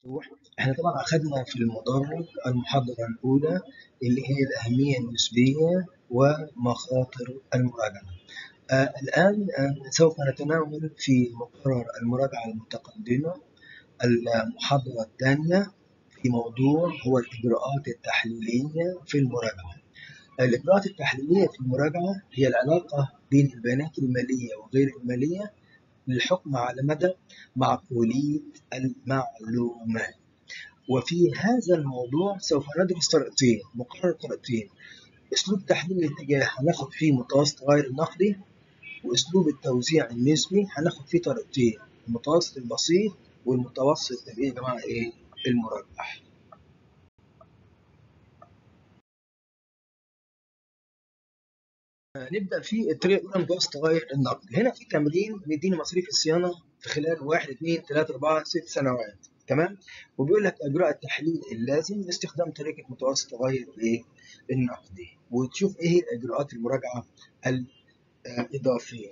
مفتوح احنا طبعا اخذنا في المدرج المحاضرة الأولى اللي هي الأهمية النسبية ومخاطر المراجعة. آه الآن آه سوف نتناول في مقرر المراجعة المتقدمة المحاضرة الثانية في موضوع هو الإجراءات التحليلية في المراجعة. الإجراءات التحليلية في المراجعة هي العلاقة بين البيانات المالية وغير المالية للحكم على مدى معقولية المعلومات وفي هذا الموضوع سوف ندرس طريقتين مقرر طريقتين اسلوب تحليل الاتجاه هناخد فيه متوسط غير النقدي واسلوب التوزيع النسبي هناخد فيه طريقتين المتوسط البسيط والمتوسط ايه يا جماعه ايه المرجح نبدا في الطريقه الاولى متوسط غير النقد هنا في تمرين مديني مصاريف الصيانه في خلال 1 2 3 4 6 سنوات تمام وبيقول لك اجراء التحليل اللازم لاستخدام طريقه متوسط غير ايه النقدي وتشوف ايه هي اجراءات المراجعه الاضافيه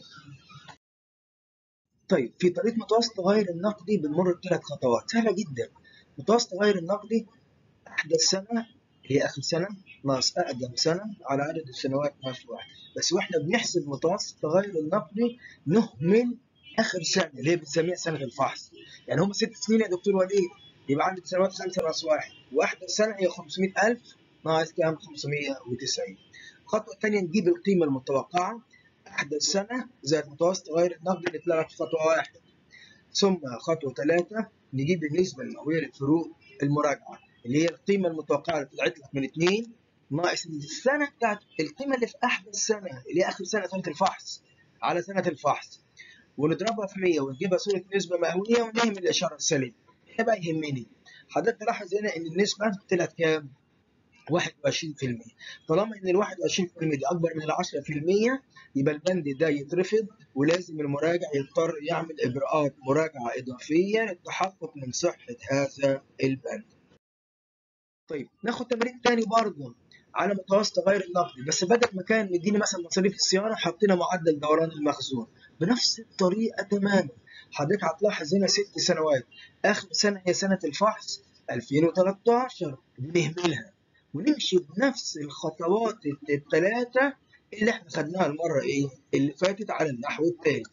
طيب في طريقه متوسط غير النقدي بنمر بثلاث خطوات سهله جدا متوسط غير النقدي احدث سنه هي اخر سنه ناقص اقدم سنه على عدد السنوات ناقص واحد بس واحنا بنحسب متوسط غير النقدي نهمل اخر سنه اللي هي بنسميها سنه الفحص يعني هم ست سنين يا دكتور وليد يبقى عدد سنوات خمسه ناقص واحد واحده سنه هي 500000 ناقص كام 590 الخطوه الثانيه نجيب القيمه المتوقعه احدث سنه زائد متوسط غير النقدي اللي اتلغت في خطوه واحده ثم خطوه ثلاثه نجيب النسبه المئويه للفروق المراجعه اللي هي القيمه المتوقعه اللي طلعت لك من 2 ناقص السنه بتاعت القيمه اللي في احدث سنه اللي هي اخر سنه سنه الفحص على سنه الفحص ونضربها في 100 ونجيبها صوره نسبه مئويه ونهمل الاشاره السالبه هنا بقى يهمني حضرتك تلاحظ هنا ان النسبه طلعت كام 21% طالما ان ال 21% دي اكبر من ال 10% يبقى البند ده يترفض ولازم المراجع يضطر يعمل اجراءات مراجعه اضافيه للتحقق من صحه هذا البند طيب ناخد تمرين تاني برضه على متوسط غير النقدي بس بدل ما كان مديني مثلا مصاريف الصيانه حطينا معدل دوران المخزون بنفس الطريقه تماما حضرتك هتلاحظ هنا ست سنوات اخر سنه هي سنه الفحص 2013 بنهملها ونمشي بنفس الخطوات الثلاثه اللي احنا خدناها المره ايه اللي فاتت على النحو التالي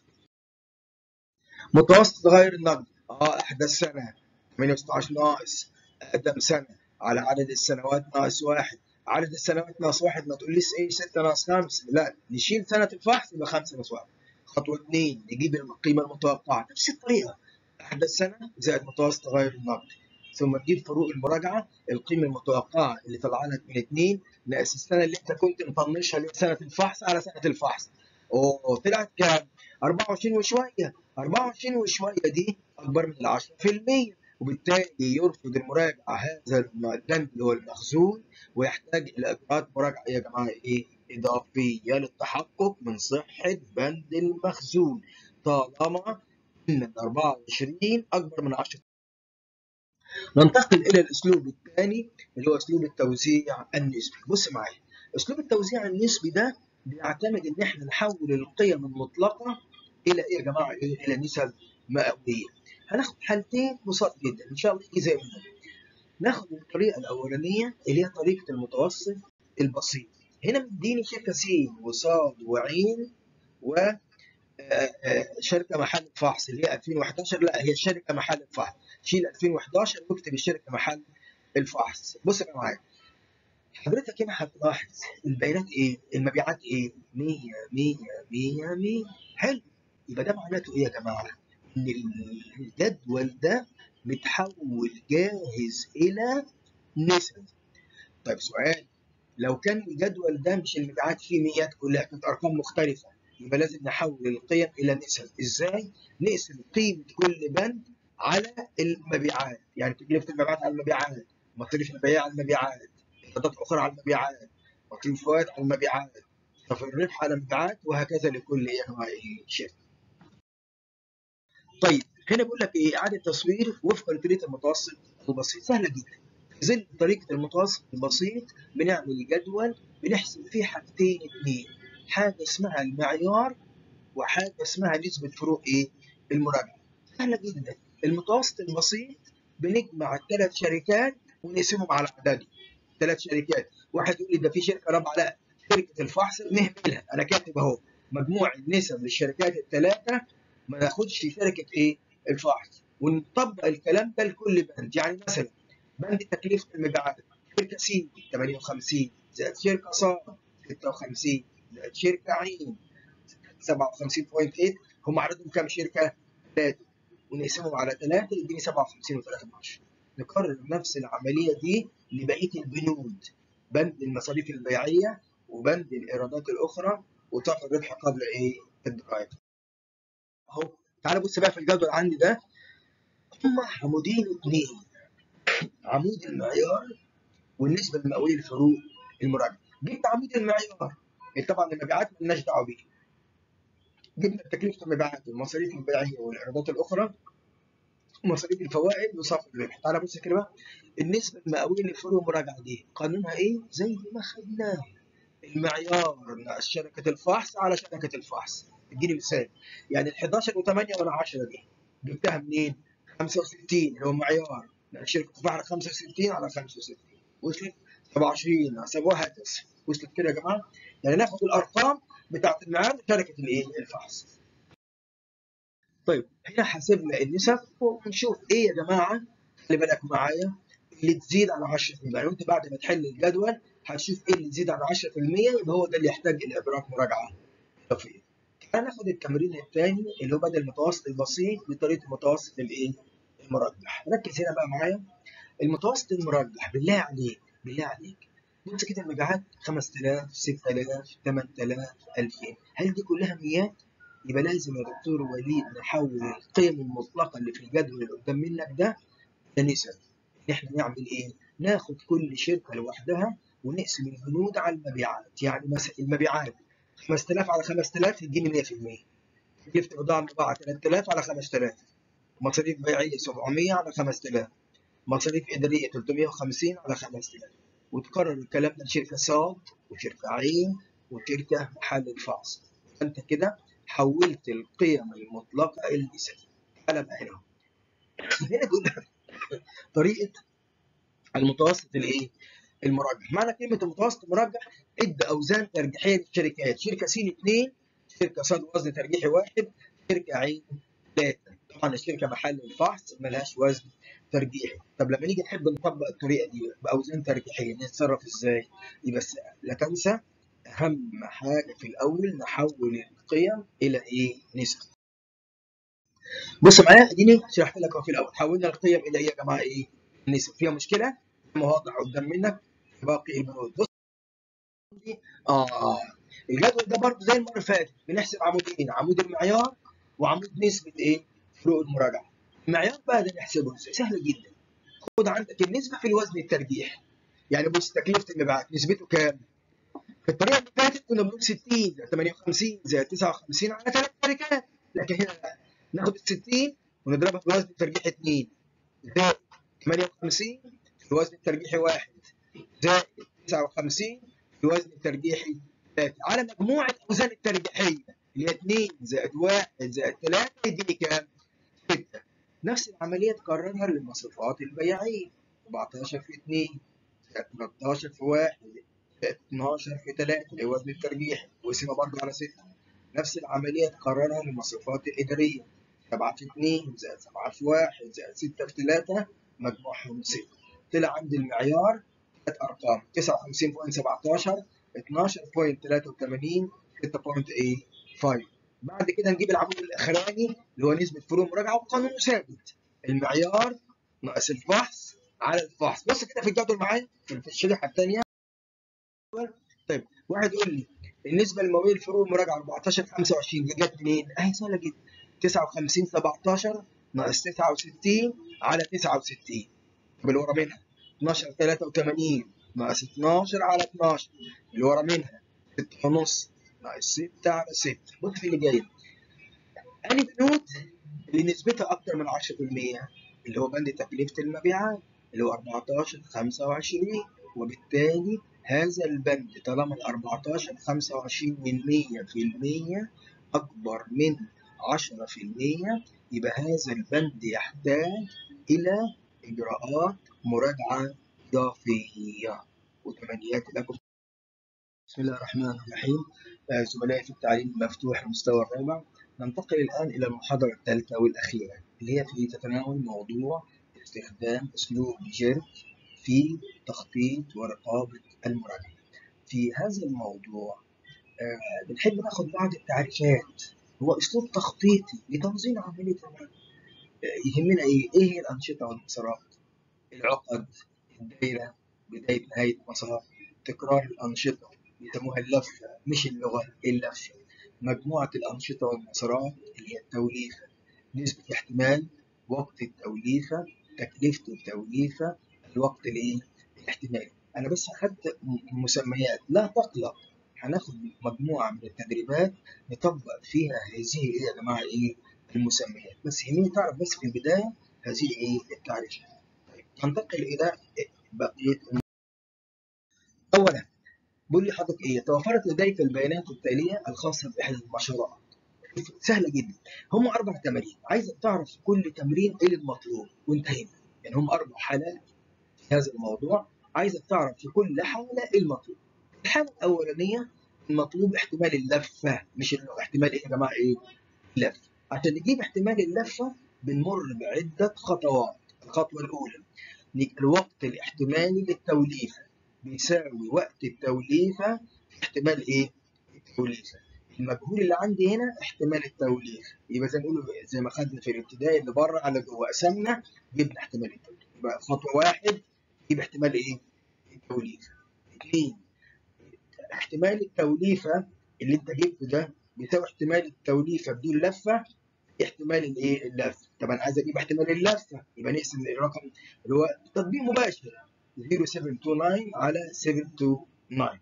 متوسط غير النقدي اه احدث سنه 18 ناقص اقدم سنه على عدد السنوات ناقص واحد عدد السنوات ناقص واحد ما تقوليش ايه 6 ناقص 5 لا نشيل سنة الفحص يبقى 5 ناقص 1 خطوة 2 نجيب القيمة المتوقعة نفس الطريقة أحدث سنة زائد متوسط غير النقدي ثم تجيب فروق المراجعة القيمة المتوقعة اللي طالعة لك من 2 ناقص السنة اللي أنت كنت مطنشها اللي سنة الفحص على سنة الفحص أوه طلعت كام؟ 24 وشوية 24 وشوية دي أكبر من ال 10% وبالتالي يرفض المراجع هذا البند اللي هو المخزون ويحتاج الى اجراءات مراجعه يا جماعه ايه اضافيه للتحقق من صحه بند المخزون طالما ان ال 24 اكبر من 10 ننتقل الى الاسلوب الثاني اللي هو اسلوب التوزيع النسبي بص معايا اسلوب التوزيع النسبي ده بيعتمد ان احنا نحول القيم المطلقه الى ايه يا جماعه الى نسب مئويه هناخد حالتين بسيط جدا ان شاء الله يجي زي ما ناخد الطريقه الاولانيه اللي هي طريقه المتوسط البسيط هنا مديني شركه س وصاد وعين و شركه محل فحص اللي هي 2011 لا هي شركه محل الفحص شيل 2011 واكتب الشركه محل الفحص بص يا معايا حضرتك هنا هتلاحظ البيانات ايه المبيعات ايه 100 100 100 100 حلو يبقى ده معناته ايه يا جماعه ان الجدول ده متحول جاهز الى نسب طيب سؤال لو كان الجدول ده مش المبيعات فيه ميات كلها كانت ارقام مختلفه يبقى لازم نحول القيم الى نسب ازاي نقسم قيمه كل بند على المبيعات يعني تكلفه المبيعات على المبيعات مصاريف البيع على المبيعات ايرادات اخرى على المبيعات مصاريف الفوائد على المبيعات صافي الربح على المبيعات وهكذا لكل يا جماعه شركه طيب هنا بيقول لك ايه اعاده تصوير وفقا لطريقه المتوسط البسيط سهله جدا في ظل طريقه المتوسط البسيط بنعمل جدول بنحسب فيه حاجتين اثنين حاجه اسمها المعيار وحاجه اسمها نسبه فروق ايه المراجعه سهله جدا المتوسط البسيط بنجمع الثلاث شركات ونقسمهم على عددهم ثلاث شركات واحد يقول لي ده في شركه رابعه لا شركه الفحص نهملها انا كاتب اهو مجموع النسب للشركات الثلاثه ما ناخدش شركه ايه الفحص ونطبق الكلام ده لكل بند يعني مثلا بند تكلفه المبيعات شركه سي 58 زائد شركه صاد 56 زائد شركه عين 57.8 هم عددهم كام شركه؟ ثلاثه ونقسمهم على ثلاثه يديني 57 و3 نكرر نفس العمليه دي لبقيه البنود بند المصاريف البيعيه وبند الايرادات الاخرى وطرح الربح قبل ايه؟ الضرائب. اهو تعالى بص بقى في الجدول عندي ده هم عمودين اثنين عمود المعيار والنسبه المئويه لفروق المراجعه. جبت عمود المعيار طبعا المبيعات مالناش دعوه بيه. جبنا تكلفه المبيعات والمصاريف البيعيه والايرادات الاخرى مصاريف الفوائد وصافي الربح تعالى بص كده بقى النسبه المئويه لفروق المراجعه دي قانونها ايه؟ زي ما خدناه المعيار شركه الفحص على شركه الفحص اديني مثال يعني ال 11 و8 من 10 دي جبتها منين؟ 65 اللي هو معيار شركه الفحص 65 على 65 وصلت 27 سابوها هتس وصلت كده يا جماعه؟ يعني ناخد الارقام بتاعت المعيار لشركه الايه؟ الفحص طيب هنا حاسبنا النسب ونشوف ايه يا جماعه خلي بالك معايا اللي تزيد عن 10% يعني انت بعد ما تحل الجدول هتشوف ايه اللي يزيد عن 10% يبقى هو ده اللي يحتاج الادراك مراجعه اضافيه. تعالى ناخد التمرين الثاني اللي هو بدل المتوسط البسيط بطريقه المتوسط الايه؟ المرجح. ركز هنا بقى معايا المتوسط المرجح بالله عليك بالله عليك بص كده المبيعات 5000 6000 8000 2000 هل دي كلها ميات؟ يبقى لازم يا دكتور وليد نحول القيم المطلقه اللي في الجدول اللي قدام منك ده لنسب. احنا نعمل ايه؟ ناخد كل شركه لوحدها ونقسم البنود على المبيعات، يعني مثلا المبيعات 5000 على 5000 يديني 100%. جبت بضاعه مباعه 3000 على 5000. مصاريف بيعيه 700 على 5000. مصاريف اداريه 350 على 5000. وتكرر الكلام ده لشركه صاد وشركه عين وشركه محل الفحص. فانت كده حولت القيم المطلقه الى نسب. تعالى بقى هنا. هنا كنا طريقه المتوسط الايه؟ المرجح، معنى كلمه المتوسط المرجح عد اوزان ترجيحيه للشركات، شركه س 2 شركه صاد وزن ترجيحي واحد، شركه عين ثلاثه، طبعا الشركه محل الفحص ملهاش وزن ترجيحي، طب لما نيجي نحب نطبق الطريقه دي باوزان ترجيحيه نتصرف ازاي؟ يبقى لا تنسى اهم حاجه في الاول نحول القيم الى ايه؟ نسب. بص معايا اديني شرحت لك اهو في الاول حولنا القيم الى ايه يا جماعه ايه؟ نسب فيها مشكله؟ ما واضح قدام منك في باقي البنود بص اه الجدول ده برضه زي المره اللي فاتت بنحسب عمودين عمود المعيار وعمود نسبه ايه؟ فروق المراجعه. المعيار بقى ده نحسبه ازاي؟ سهل جدا. خد عندك النسبه في الوزن الترجيحي. يعني بص تكلفه المبيعات نسبته كام؟ في الطريقه اللي فاتت كنا بنقول 60 زائد 58 زائد 59 على ثلاث شركات لكن هنا ناخد ال 60 ونضربها في الوزن الترجيحي 2 زائد 58 في الوزن الترجيحي 1 زائد 59 في الوزن الترجيحي 3 على مجموع الاوزان الترجيحيه اللي هي 2 زائد 1 زائد 3 يديني كام؟ 6 نفس العمليه تكررها للمصروفات البيعيه 14 في 2 زائد 13 في 1 12 في 3 اللي هو وزن الترجيح وقسمها برضه على 6 نفس العملية تكررها للمصروفات الإدارية 7 في 2 زائد 7 في 1 زائد 6 في 3 مجموعهم 6 طلع عندي المعيار ثلاث أرقام 59.17 12.83 6.85 بعد كده نجيب العمود الأخراني اللي هو نسبة فروق مراجعة وقانون ثابت المعيار ناقص الفحص على الفحص بص كده في الجدول معايا في الشريحة الثانية طيب واحد يقول لي النسبة المئوية لفروق المراجعة 14 25 دي جت منين؟ أهي سهلة جدا 59 17 ناقص 69 على 69 طب اللي ورا منها 12 83 ناقص 12 على 12 اللي ورا منها 6 ونص ناقص 6 على 6 بص في اللي جاي أنهي بنود اللي نسبتها أكتر من 10% اللي هو بند تكلفة المبيعات اللي هو 14 25 وبالتالي هذا البند طالما ال 14 25 من 100% أكبر من 10% يبقى هذا البند يحتاج إلى إجراءات مراجعة إضافية وتمنياتي لكم بسم الله الرحمن الرحيم آه، زملائي في التعليم المفتوح المستوى الرابع ننتقل الآن إلى المحاضرة الثالثة والأخيرة اللي هي في تتناول موضوع استخدام أسلوب جيرك في تخطيط ورقابة المراجعة في هذا الموضوع آه، بنحب ناخد بعض التعريفات هو أسلوب تخطيطي لتنظيم عملية المراجعة آه، يهمنا إيه؟ إيه هي الأنشطة والمسارات العقد الدايرة بداية نهاية مسار تكرار الأنشطة يسموها اللفة مش اللغة اللفة مجموعة الأنشطة والمسارات اللي هي التوليفة نسبة احتمال وقت التوليفة تكلفة التوليفة الوقت الايه الاحتمالي أنا بس أخدت مسميات لا تقلق هناخد مجموعة من التدريبات نطبق فيها هذه ايه يا جماعة ايه المسميات بس يهمني تعرف بس في البداية هذه ايه التعريفات طيب ننتقل إلى بقية أولا بيقول لي حضرتك ايه توفرت لديك البيانات التاليه الخاصه باحدى المشروعات سهله جدا هم اربع تمارين عايزك تعرف كل تمرين ايه المطلوب وانتهينا يعني هم اربع حالات في هذا الموضوع عايزك تعرف في كل حاله ايه المطلوب الحاله الاولانيه المطلوب احتمال اللفه مش اللغه احتمال ايه يا جماعه ايه اللفه عشان نجيب احتمال اللفه بنمر بعده خطوات الخطوه الاولى الوقت الاحتمالي للتوليفه بيساوي وقت التوليفة في احتمال ايه؟ التوليفة. المجهول اللي عندي هنا احتمال التوليفة يبقى زي ما بيقولوا زي ما خدنا في الابتدائي اللي بره على جوه قسمنا جبنا احتمال التوليفة يبقى خطوة واحد يجيب احتمال ايه؟ التوليفة. اثنين احتمال التوليفة اللي انت جبته ده بيساوي احتمال التوليفة بدون لفة احتمال الايه؟ اللفة. طب انا عايز اجيب احتمال اللفة يبقى نقسم الرقم اللي هو تطبيق مباشر 0729 على 729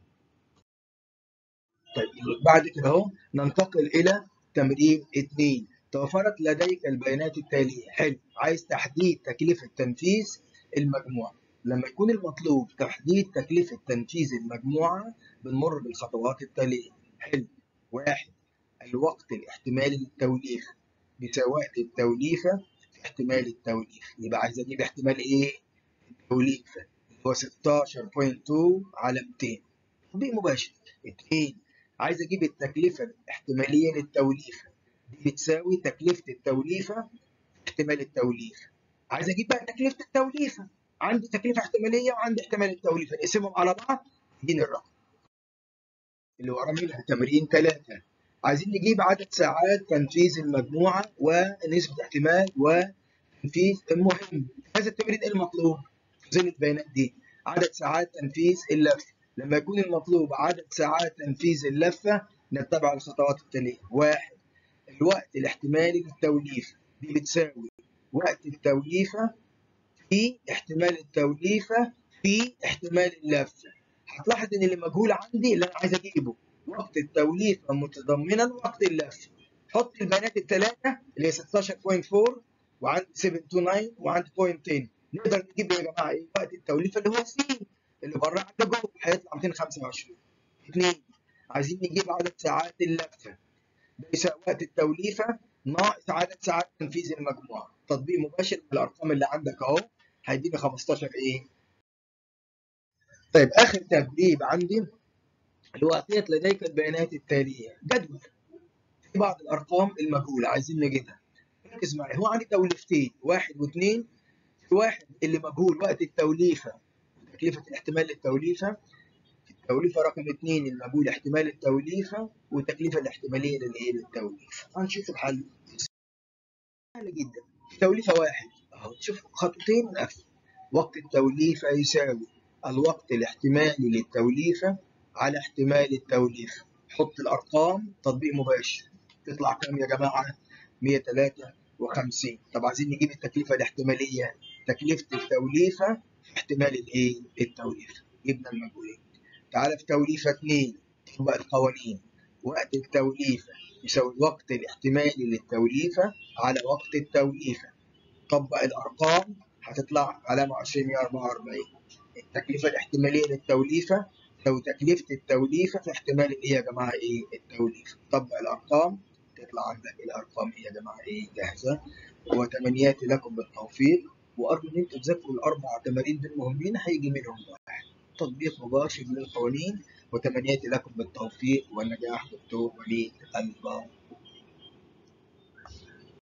طيب بعد كده اهو ننتقل الى تمرين 2 توفرت لديك البيانات التاليه حلو عايز تحديد تكلفه تنفيذ المجموعه لما يكون المطلوب تحديد تكلفه تنفيذ المجموعه بنمر بالخطوات التاليه حلو واحد الوقت الاحتمالي للتوليفه بيساوي وقت التوليفه في احتمال التوليفه يبقى عايز اجيب احتمال ايه التوليفه هو 16.2 على 200 تطبيق مباشر 2 عايز اجيب التكلفه الاحتماليه للتوليفه دي بتساوي تكلفه التوليفه احتمال التوليفه عايز اجيب بقى تكلفه التوليفه عندي تكلفه احتماليه وعندي احتمال التوليفه نقسمهم على بعض يديني الرقم اللي ورا منها تمرين 3 عايزين نجيب عدد ساعات تنفيذ المجموعه ونسبه احتمال وتنفيذ المهم هذا التمرين ايه المطلوب؟ ظل البيانات دي عدد ساعات تنفيذ اللفة لما يكون المطلوب عدد ساعات تنفيذ اللفة نتبع الخطوات التالية واحد الوقت الاحتمالي للتوليفة دي بتساوي وقت التوليفة في احتمال التوليفة في احتمال اللفة هتلاحظ ان اللي مجهول عندي اللي انا عايز اجيبه وقت التوليفة متضمنا وقت اللفة حط البيانات الثلاثة اللي هي 16.4 وعندي 729 وعندي 0.10 نقدر نجيب يا جماعه ايه وقت التوليفه اللي هو سي اللي بره عند جوه هيطلع 225 اثنين عايزين نجيب عدد ساعات اللفه ده يساوي وقت التوليفه ناقص عدد ساعات تنفيذ المجموعه تطبيق مباشر بالارقام اللي عندك اهو هيديني 15 ايه طيب اخر تدريب عندي اللي هو اعطيت لديك البيانات التاليه جدول في بعض الارقام المجهوله عايزين نجيبها ركز معي هو عندي توليفتين واحد واثنين واحد اللي مجهول وقت التوليفة تكلفة الاحتمال للتوليفة التوليفة رقم اثنين المجهول احتمال التوليفة والتكلفة الاحتمالية للايه للتوليفة هنشوف الحل سهل جدا توليفة واحد اهو شوف خطوتين ونقفل وقت التوليفة يساوي الوقت الاحتمالي للتوليفة على احتمال التوليفة حط الأرقام تطبيق مباشر تطلع كام يا جماعة 153 طب عايزين نجيب التكلفة الاحتمالية تكلفة التوليفة في احتمال الايه؟ التوليفة. جبنا المجهولين. تعالى في توليفة 2 طبق القوانين. وقت التوليفة يساوي الوقت الاحتمالي للتوليفة على وقت التوليفة. طبق الأرقام هتطلع علامة 2044. التكلفة الاحتمالية للتوليفة تساوي تكلفة التوليفة في احتمال الايه يا جماعة ايه؟ التوليفة. طبق الأرقام تطلع عندك الأرقام ايه يا جماعة ايه؟ جاهزة. وتمنياتي لكم بالتوفيق وأرجو إن أنتوا تذاكروا الأربع تمارين دول مهمين هيجي منهم واحد تطبيق مباشر للقوانين وتمنياتي لكم بالتوفيق والنجاح دكتور وليد الباو